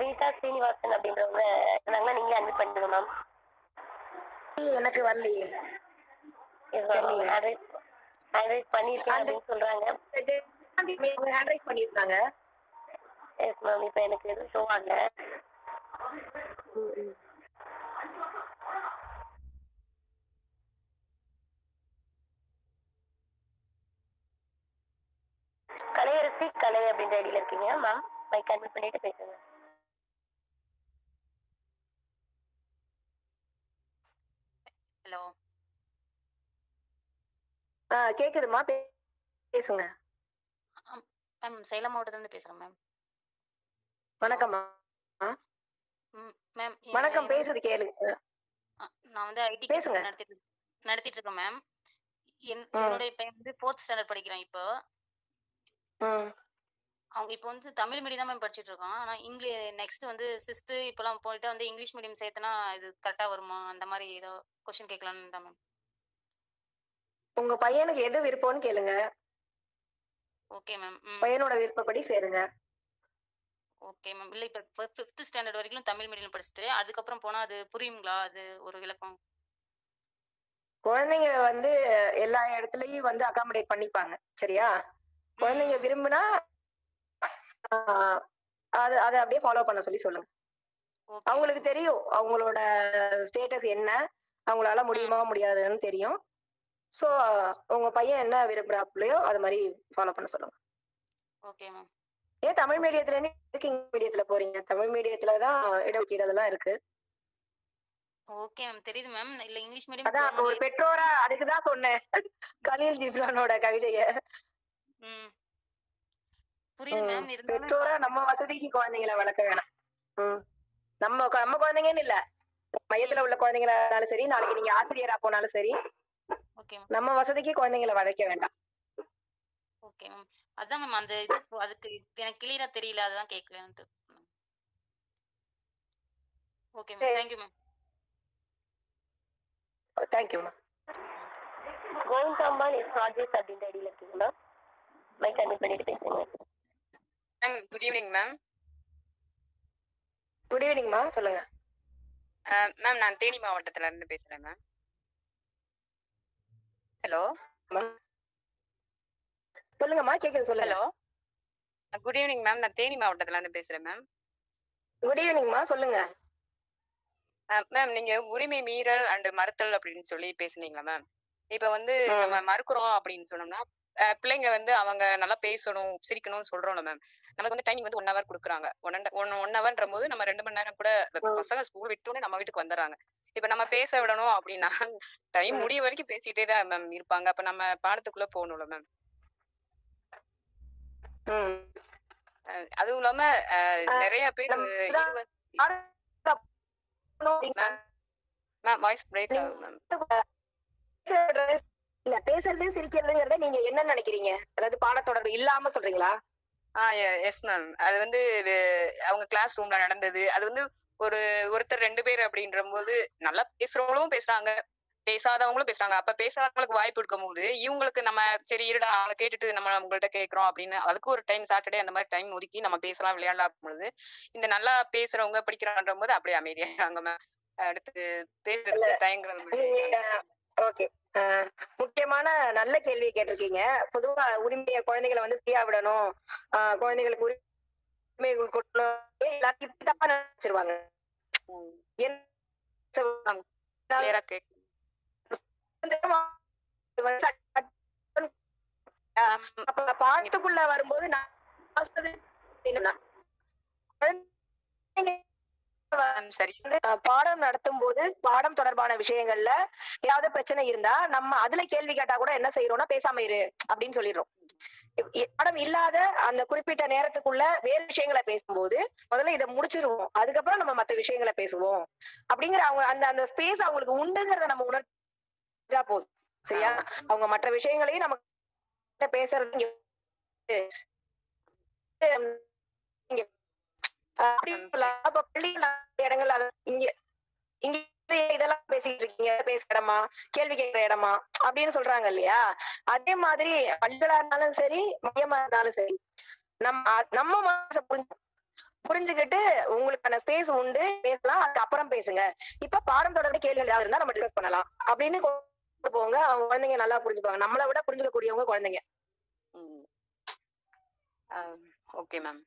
Rita Srinivasan அப்படின்றவங்க இருந்தாங்கன்னா நீங்களே அட்மிட் பண்ணிடுங்க மேம் எனக்கு வரலையே அட்வைஸ் அட்வைஸ் பண்ணியிருக்கேன் அப்படின்னு சொல்றாங்க ஹேண்ட் ரைட் பண்ணியிருக்காங்க எஸ் மேம் இப்போ எனக்கு எதுவும் ஷோ ஆகல கலையரசி கலை அப்படின்ற ஐடியில் இருக்கீங்க மேம் மைக் அட்மிட் பண்ணிட்டு பேசுங்க ஹலோ ஆ கேக்குதுமா பே- பேசுங்க மேம் சேலம் மாவட்டத்துலேருந்து பேசுகிறேன் மேம் வணக்கம்மா ம் மேம் வணக்கம் பேசுறது கேளுங்க நான் வந்து ஐடி பேசுங்க. நடத்திட்டு நடத்திட்டு இருக்கேன் மேம் என் ம். என்னுடைய பையன் வந்து ஃபோர்த் ஸ்டாண்டர்ட் படிக்கிறான் இப்போ ம் அவங்க இப்போ வந்து தமிழ் மீடியம் தான் மேம் படிச்சுட்டு இருக்கான் ஆனால் இங்கிலீஷ் நெக்ஸ்ட் வந்து சிக்ஸ்த்து இப்போலாம் போயிட்டு வந்து இங்கிலீஷ் மீடியம் சேர்த்தனா இது கரெக்டாக வருமா அந்த மாதிரி ஏதோ கொஸ்டின் கேட்கலான்னு தான் மேம் உங்க பையனுக்கு எது விருப்பம்னு கேளுங்க ஓகே மேம் ம் பையனோட விருப்பப்படி சேருங்க ஓகே மேம் இல்லை இப்போ ஃபிஃப்த் ஸ்டாண்டர்ட் வரைக்கும் தமிழ் மீடியம் படிச்சுட்டு அதுக்கப்புறம் போனால் அது புரியுங்களா அது ஒரு விளக்கம் குழந்தைங்க வந்து எல்லா இடத்துலயும் வந்து அகாமடேட் பண்ணிப்பாங்க சரியா குழந்தைங்க விரும்புனா ஆஹ், அது அதை அப்படியே ஃபாலோ பண்ண சொல்லி சொல்லுங்க ஓகே அவங்களுக்கு தெரியும் அவங்களோட ஸ்டேட்டஸ் என்ன அவங்களால முடியுமா முடியாதுன்னு தெரியும் ஸோ உங்க பையன் என்ன விரும்புறாப்புலையோ அது மாதிரி ஃபாலோ பண்ண சொல்லுங்க ஓகே மேம் ஏன் தமிழ் மீடியத்துல இருந்து எதுக்கு இங்கிலீஷ் மீடியத்துல போறீங்க தமிழ் மீடியத்துல தான் இடஒதுக்கீடு அதெல்லாம் இருக்கு ஓகே மேம் தெரியுது மேம் இல்ல இங்கிலீஷ் அதான் ஒரு மீடியம் பெற்றோரா அதுக்கு தான் சொன்னேன் கலீல் ஜிப்ரானோட கவிதைய ம் புரியுது மேம் பெற்றோரா இருந்தாலும் நம்ம வசதிக்கு குழந்தைங்களை வளர்க்க வேணாம் ம். நம்ம கு- நம்ம குழந்தைங்கன்னு இல்ல மையத்துல உள்ள குழந்தைங்களா இருந்தாலும் சரி நாளைக்கு நீங்க ஆசிரியரா போனாலும் சரி ஓகே மேம் நம்ம வசதிக்கு குழந்தைங்களை வளர்க்க வேண்டாம் ஓகே மேம் அதான் மேம் அந்த இது இப்போ அதுக்கு எனக்கு கிளியரா தெரியல அதான் கேட்கலன்ட்டு ஓகே மேம் சரி. Thank you ma'am thank you Govindambal S Rajesh அப்படின்ற ஐடியில் இருக்கீங்க மேம் மைக் அட்மிட் பண்ணிட்டு பேசுங்க ma'am good evening ma'am good ஈவினிங்மா சொல்லுங்க மேம் நான் தேனி மாவட்டத்துல இருந்து பேசுறேன் மேம் ஹலோ சொல்லுங்கம்மா கேக்குது சொல்லுங்க ஹலோ குட் ஈவினிங் மேம் நான் தேனி மாவட்டத்துல இருந்து பேசுறேன் மேம் குட் ஈவினிங்மா சொல்லுங்க மேம் நீங்க உரிமை மீறல் அண்ட் மறுத்தல் அப்படின்னு சொல்லி பேசுனீங்களா மேம் இப்ப வந்து நம்ம மறுக்கிறோம் அப்படின்னு சொன்னோம்னா அஹ், பிள்ளைங்க வந்து அவங்க நல்லா பேசணும் சிரிக்கணும்னு சொல்றோம்ல மேம் நமக்கு வந்து டைமிங் வந்து ஒன் ஹவர் கொடுக்குறாங்க ஒன் ஒன் ஒன் ஹவர்ன்ற போது நம்ம ரெண்டு மணி நேரம் கூட இப்ப பசங்க ஸ்கூல் விட்டோன்னே நம்ம வீட்டுக்கு வந்துடுறாங்க இப்ப நம்ம பேச விடணும் அப்படின்னா டைம் முடிய வரைக்கும் பேசிட்டே தான் மேம் இருப்பாங்க அப்ப நம்ம பாடத்துக்குள்ள போகணும்ல மேம் ம். அதுவும் இல்லாம அஹ், நிறைய பேர் நம்ம இது வந்து- மேம் வாய்ஸ் பிரேக் ஆகுது மேம் பேசுறது- இல்ல பேசுறது சிரிக்கிறதுங்கிறத நீங்க என்ன நினைக்கிறீங்க அதாவது பாடத்தொடர்பு இல்லாம சொல்றீங்களா ஆ எஸ் மேம் அது வந்து வே- அவங்க கிளாஸ் ரூம்ல நடந்தது அது வந்து ஒரு ஒருத்தர் ரெண்டு பேர் அப்படின்ற போது நல்லா பேசுறவங்களும் பேசுறாங்க பேசாதவங்களும் பேசுறாங்க அப்ப பேசாதவங்களுக்கு வாய்ப்பு இருக்கும் போது இவங்களுக்கு நம்ம சரி இருடா அவங்கள கேட்டுட்டு நம்ம உங்கள்ட்ட கேக்குறோம் அப்படின்னு அதுக்கு ஒரு டைம் சாட்டர்டே அந்த மாதிரி டைம் ஒதுக்கி நம்ம பேசலாம் விளையாடலாம் பொழுது இந்த நல்லா பேசுறவங்க படிக்கிறான்ற போது அப்படியே அமைதியாங்க மேம் அடுத்து பேசுறதுக்கு தயங்குறது மாதிரி. ஓகே முக்கியமான நல்ல கேள்வியை கேட்டிருக்கீங்க பொதுவா உரிமைய குழந்தைகளை வந்து ஃப்ரீயா விடணும் ஆஹ் குழந்தைகளுக்கு உரிமைகள் கொடுக்கணும் ஏன் எல்லாத்தையும் இப்படி தப்பா நினைச்சிருவாங்க ம், என்ன clear ஆ கேக்கு அப்ப பாடத்துக்குள்ள வரும்போது நான் சொல்றது என்னன்னா, குழந்தைங்க மேம் சரி அஹ் பாடம் நடத்தும் போது பாடம் தொடர்பான விஷயங்கள்ல ஏதாவது பிரச்சனை இருந்தா நம்ம அதுல கேள்வி கேட்டா கூட என்ன செய்யறோம்னா பேசாம இரு அப்படின்னு சொல்லிடுறோம் இ- இ- பாடம் இல்லாத அந்த குறிப்பிட்ட நேரத்துக்குள்ள வேறு விஷயங்களை பேசும்போது முதல்ல இதை முடிச்சிருவோம் அதுக்கப்புறம் நம்ம மத்த விஷயங்களை பேசுவோம் அப்படிங்கிற அவங்க அந்த அந்த ஸ்பேஸ் அவங்களுக்கு உண்டுங்கிறத நம்ம உணர்ந்தா போதும் சரியா அவங்க மற்ற விஷயங்களையும் நம்ம கிட்ட பேசுறது இங்க இங்க அப்படி சொல்லலாம். அப்ப பள்ளியில இடங்கள் அது இங்க இங்க இதெல்லாம் பேசிட்டு இருக்கீங்க பேசுற இடமா கேள்வி கேட்கிற இடமா அப்படின்னு சொல்றாங்க இல்லையா அதே மாதிரி பள்ளிகளா இருந்தாலும் சரி மையமா இருந்தாலும் சரி நம்ம நம்ம மனசை புரிஞ்சு புரிஞ்சுக்கிட்டு உங்களுக்கான ஸ்பேஸ் உண்டு பேசலாம் அதுக்கு அப்புறம் பேசுங்க இப்ப பாடம் தொடர்ந்து கேள்விகள் ஏதாவது இருந்தா நம்ம டிஸ்கஸ் பண்ணலாம் அப்படின்னு கொண்டு போங்க அவங்க குழந்தைங்க நல்லா புரிஞ்சுப்பாங்க நம்மளை விட புரிஞ்சுக்கக்கூடியவங்க குழந்தைங்க ஓகே மேம்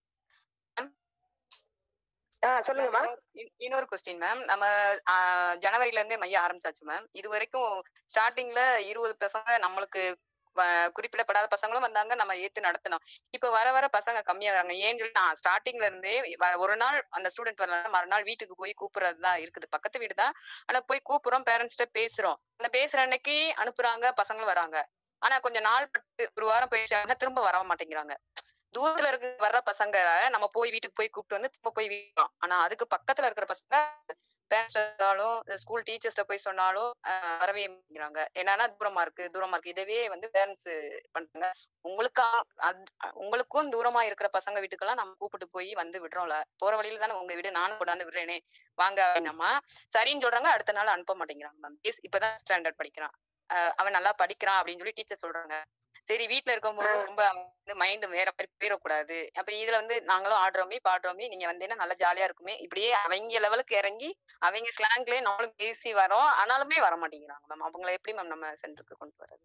ஆஹ் சொல்லுங்கம்மா இன்னொரு கொஸ்டின் மேம் நம்ம ஆஹ் ஜனவரில இருந்தே மையம் ஆரம்பிச்சாச்சு மேம் இது வரைக்கும் ஸ்டார்டிங்ல இருபது பசங்க நம்மளுக்கு வ- குறிப்பிடப்படாத பசங்களும் வந்தாங்க நம்ம ஏத்து நடத்தினோம் இப்ப வர வர பசங்க கம்மியாகிறாங்க ஏன்னு சொல்லி நான் ஸ்டார்டிங்ல இருந்தே வ- ஒரு நாள் அந்த ஸ்டூடெண்ட் வரலாம் மறுநாள் வீட்டுக்கு போய் கூப்பிடுறது தான் இருக்குது பக்கத்து வீடு தான் ஆனா போய் கூப்பிடுறோம் பேரண்ட்ஸ்ட பேசுறோம் அந்த பேசுற அன்னைக்கு அனுப்புறாங்க பசங்களும் வராங்க ஆனா கொஞ்சம் நாள் பட்டு ஒரு வாரம் போயிடுச்சாங்க திரும்ப வர மாட்டேங்கிறாங்க தூரத்துல இருக்க வர்ற பசங்க நம்ம போய் வீட்டுக்கு போய் கூப்பிட்டு வந்து திரும்ப போய் வீட்டோம் ஆனா அதுக்கு பக்கத்துல இருக்கிற பசங்க பேரண்ட்ஸ் சொன்னாலும் ஸ்கூல் டீச்சர்ஸ்ட போய் சொன்னாலும் ஆஹ் வரவே மாட்டேங்கிறாங்க என்னன்னா தூரமா இருக்கு தூரமா இருக்கு இதவே வந்து பேரண்ட்ஸ் பண்றாங்க உங்களுக்கு உங்களுக்கும் தூரமா இருக்கிற பசங்க வீட்டுக்கெல்லாம் நம்ம கூப்பிட்டு போய் வந்து விடுறோம்ல போற வழியில தானே உங்க வீடு நானும் கொண்டாந்து விடுறேனே வாங்க அப்படின்னம்மா சரின்னு சொல்றாங்க அடுத்த நாள் அனுப்ப மாட்டேங்கிறாங்க மேம் இப்பதான் ஸ்டாண்டர்ட் படிக்கிறான் ஆஹ் அவன் நல்லா படிக்கிறான் அப்படின்னு சொல்லி டீச்சர் சொல்றாங்க சரி வீட்ல இருக்கும்போது ரொம்ப மைண்ட் வேற மாதிரி போயிடக்கூடாது அப்ப இதுல வந்து நாங்களும் ஆடுறோமே பாடுறோமே நீங்க வந்தீங்கன்னா நல்லா ஜாலியா இருக்குமே இப்படியே அவங்க லெவலுக்கு இறங்கி அவங்க ஸ்லாங்லயே நம்மளும் பேசி வரோம் ஆனாலுமே வர மாட்டேங்கிறாங்க மேம் அவங்கள எப்படி மேம் நம்ம சென்டருக்கு கொண்டு வர்றது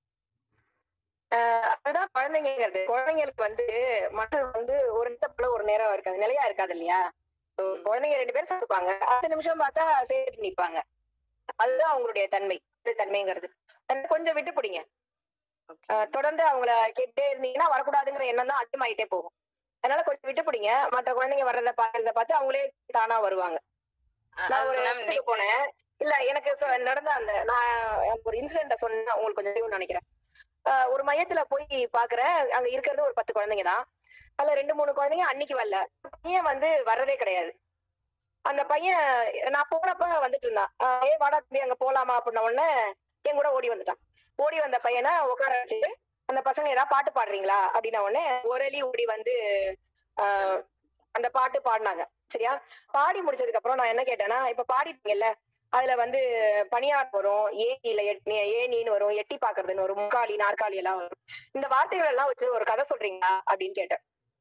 ஆஹ் அதுதான் குழந்தைங்கிறது குழந்தைங்களுக்கு வந்து மனசு வந்து ஒரு நிமிஷம் போல ஒரு நேரம் இருக்காது நிலையா இருக்காது இல்லையா So, குழந்தைங்க ரெண்டு பேரும் சாப்பிடுப்பாங்க அடுத்த நிமிஷம் பார்த்தா சேர்த்து நிப்பாங்க அதுதான் அவங்களுடைய தன்மை இது தன்மைங்கிறது அதனால கொஞ்சம் விட்டு பிடிங்க ஓகே ஆஹ் தொடர்ந்து அவங்கள கேட்டே இருந்தீங்கன்னா வரக்கூடாதுங்கிற எண்ணம் தான் அதிகமாயிட்டே போகும் அதனால கொஞ்சம் விட்டு பிடிங்க மற்ற குழந்தைங்க வர்றத பாக்குறத பார்த்து அவங்களே தானா வருவாங்க நான் ஒரு மேம் இடத்துக்கு போனேன் இல்ல எனக்கு சொ- நடந்த அந்த நான் எனக்கு ஒரு இன்சிடென்ட சொன்னா உங்களுக்கு கொஞ்சம் தெரியும்னு நினைக்கிறேன் ஆஹ் ஒரு மையத்துல போய் பாக்குறேன் அங்க இருக்கிறது ஒரு பத்து குழந்தைங்க தான் அதுல ரெண்டு மூணு குழந்தைங்க அன்னைக்கு வரல பையன் வந்து வர்றதே கிடையாது அந்த பையன் நான் போனப்ப வந்துட்டு இருந்தான் ஆஹ் ஏ வாடா தம்பி அங்க போலாமா அப்படின்ன உடனே என் கூட ஓடி வந்துட்டான் ஓடி வந்த பையனை உட்கார வச்சுட்டு அந்த பசங்க ஏதாவது பாட்டு பாடுறீங்களா அப்படின்ன உடனே ஒரளி ஓடி வந்து ஆஹ் அந்த பாட்டு பாடினாங்க சரியா பாடி முடிச்சதுக்கு அப்புறம் நான் என்ன கேட்டேன்னா இப்ப பாடிட்டீங்கல்ல அதுல வந்து பணியார் வரும் ஏனில ஏனின்னு வரும் எட்டி பாக்குறதுன்னு வரும் முக்காலி நாற்காலி எல்லாம் வரும் இந்த வார்த்தைகள் எல்லாம் வச்சு ஒரு கதை சொல்றீங்களா அப்படின்னு கேட்டேன்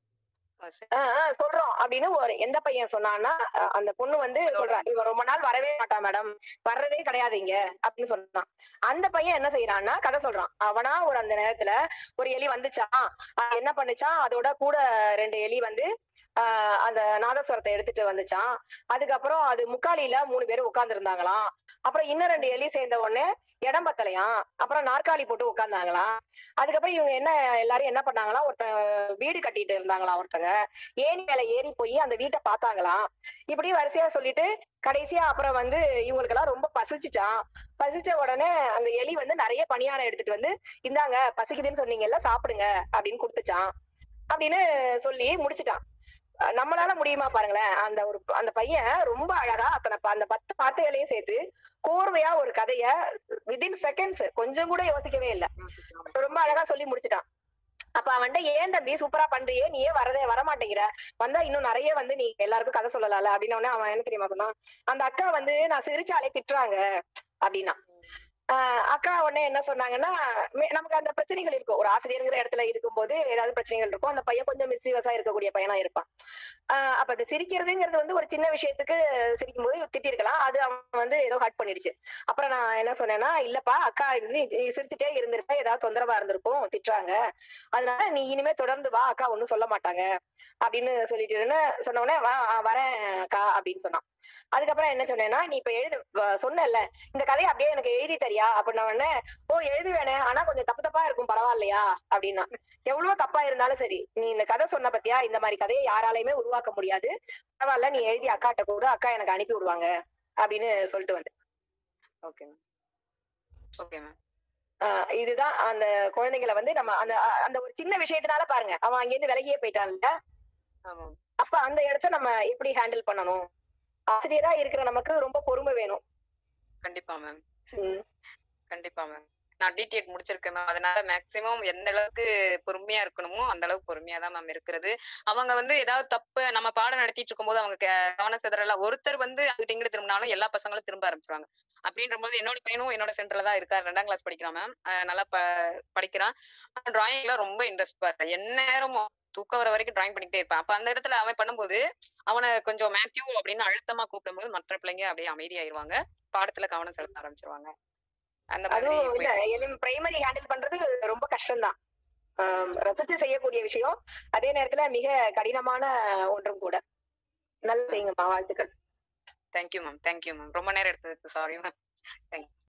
ஆஹ் ஆஹ் சொல்றோம் அப்படின்னு ஒரு எந்த பையன் சொன்னான்னா அஹ் அந்த பொண்ணு வந்து சொல்றா இவன் ரொம்ப நாள் வரவே மாட்டான் மேடம் வர்றதே கிடையாது இங்க அப்படின்னு சொன்னான் அந்த பையன் என்ன செய்யறான்னா கதை சொல்றான் அவனா ஒரு அந்த நேரத்துல ஒரு எலி வந்துச்சான் அது என்ன பண்ணுச்சான் அதோட கூட ரெண்டு எலி வந்து ஆஹ் அந்த நாதஸ்வரத்தை எடுத்துட்டு வந்துச்சான் அதுக்கப்புறம் அது முக்காலியில மூணு பேரும் உட்கார்ந்து இருந்தாங்களாம் அப்புறம் இன்னும் ரெண்டு எலி சேர்ந்த உடனே இடம் பத்தலையாம் அப்புறம் நாற்காலி போட்டு உட்கார்ந்தாங்களாம் அதுக்கப்புறம் இவங்க என்ன எல்லாரும் என்ன பண்ணாங்களாம் ஒருத்த வீடு கட்டிட்டு இருந்தாங்களாம் ஒருத்தங்க ஏணி மேல ஏறி போய் அந்த வீட்டை பார்த்தாங்களாம் இப்படி வரிசையா சொல்லிட்டு கடைசியா அப்புறம் வந்து இவங்களுக்கெல்லாம் ரொம்ப பசிச்சுச்சான் பசிச்ச உடனே அந்த எலி வந்து நிறைய பணியாரம் எடுத்துட்டு வந்து இந்தாங்க பசிக்குதுன்னு சொன்னீங்கல்ல சாப்பிடுங்க அப்படின்னு கொடுத்துச்சான் அப்படின்னு சொல்லி முடிச்சிட்டான் அஹ் நம்மளால முடியுமா பாருங்களேன் அந்த ஒரு அந்த பையன் ரொம்ப அழகா அத்தனை ப- அந்த பத்து வார்த்தைகளையும் சேர்த்து கோர்வையா ஒரு கதைய வித்தின் செகண்ட்ஸ் கொஞ்சம் கூட யோசிக்கவே இல்லை ரொம்ப அழகா சொல்லி முடிச்சிட்டான் அப்ப அவன்கிட்ட ஏன் தம்பி சூப்பரா பண்றியே நீ ஏன் வரதே வர மாட்டேங்கிற வந்தா இன்னும் நிறைய வந்து நீ எல்லாருக்கும் கதை சொல்லலாம்ல அப்படின்னு உடனே அவன் என்ன தெரியுமா சொன்னான் அந்த அக்கா வந்து நான் சிரிச்சாலே திட்டுறாங்க அப்படின்னா ஆஹ் அக்கா உடனே என்ன சொன்னாங்கன்னா மே- நமக்கு அந்த பிரச்சனைகள் இருக்கும் ஒரு ஆசிரியருங்கிற இடத்துல இருக்கும்போது ஏதாவது பிரச்சனைகள் இருக்கும் அந்த பையன் கொஞ்சம் மிஸ்யூஸா இருக்கக்கூடிய பையனா இருப்பான் ஆஹ் அப்ப அது சிரிக்கிறதுங்கிறது வந்து ஒரு சின்ன விஷயத்துக்கு சிரிக்கும் போது திட்டிருக்கலாம் அது அவன் வந்து ஏதோ ஹர்ட் பண்ணிடுச்சு அப்புறம் நான் என்ன சொன்னேன்னா இல்லப்பா அக்கா இது நீ நீ சிரிச்சுட்டே இருந்திருப்ப ஏதாவது தொந்தரவா இருந்திருக்கும் திட்டுறாங்க அதனால நீ இனிமே தொடர்ந்து வா அக்கா ஒண்ணும் சொல்ல மாட்டாங்க அப்படின்னு சொல்லிட்டு சொன்ன உடனே வா ஆ, வரேன் அக்கா அப்படின்னு சொன்னான் அதுக்கப்புறம் என்ன சொன்னேன்னா நீ இப்ப எழுது வ- சொன்னேல்ல இந்த கதையை அப்படியே எனக்கு எழுதி தரியா அப்படின்ன உடனே ஓ எழுதுவேனே ஆனா கொஞ்சம் தப்பு தப்பா இருக்கும் பரவாயில்லையா அப்படின்னா எவ்வளவு தப்பா இருந்தாலும் சரி நீ இந்த கதை சொன்ன பத்தியா இந்த மாதிரி கதையை யாராலையுமே உருவாக்க முடியாது பரவாயில்ல நீ எழுதி அக்காட்ட கூட அக்கா எனக்கு அனுப்பி விடுவாங்க அப்படின்னு சொல்லிட்டு வந்து ஓகே மேம் ஓகே மேம் ஆஹ் இதுதான் அந்த குழந்தைங்களை வந்து நம்ம அந்த அ- அந்த ஒரு சின்ன விஷயத்தினால பாருங்க அவன் அங்கிருந்து விலகியே போயிட்டான்ல ஆமா அப்ப அந்த இடத்த நம்ம எப்படி ஹேண்டில் பண்ணணும் ஆசிரியரா இருக்கிற நமக்கு ரொம்ப பொறுமை வேணும் கண்டிப்பா மேம் உம் கண்டிப்பா மேம் நான் டிடிஎட் முடிச்சிருக்கேன் மேம் அதனால மேக்சிமம் எந்த அளவுக்கு பொறுமையா இருக்கணுமோ அந்த அளவுக்கு பொறுமையா தான் மேம் இருக்கிறது அவங்க வந்து ஏதாவது தப்பு நம்ம பாடம் நடத்திட்டு இருக்கும்போது அவங்க க- கவன சிதறலாம் ஒருத்தர் வந்து அங்கிட்ட இங்கிட்டு திரும்பினாலும் எல்லா பசங்களும் திரும்ப ஆரம்பிச்சிருவாங்க அப்படின்ற போது என்னோட பையனும் என்னோட சென்டர்ல தான் இருக்காரு ரெண்டாம் கிளாஸ் படிக்கிறான் மேம் நல்லா ப படிக்கிறான் டிராயிங்ல ரொம்ப இன்ட்ரெஸ்ட் பாரு எந்நேரமும் தூக்கம் வர வரைக்கும் டிராயிங் பண்ணிக்கிட்டே இருப்பான் அப்ப அந்த இடத்துல அவன் பண்ணும்போது அவனை கொஞ்சம் மேத்யூ அப்படின்னு அழுத்தமா கூப்பிடும்போது மற்ற பிள்ளைங்க அப்படியே அமைதியாயிருவாங்க பாடத்துல கவனம் செலுத்த ஆரம்பிச்சிருவாங்க அந்த மாதிரி அதுவும் போய்- இல்ல பிரைமரி ஹேண்டில் பண்றது ரொம்ப கஷ்டம்தான் ஆம், ரசிச்சு செய்யக்கூடிய விஷயம் அதே நேரத்துல மிக கடினமான ஒன்றும் கூட நல்லா செய்யுங்கம்மா வாழ்த்துக்கள் தேங்க்யூ மேம் தேங்க்யூ மேம் ரொம்ப நேரம் எடுத்ததுக்கு சாரி மேம் தேங்க்யூ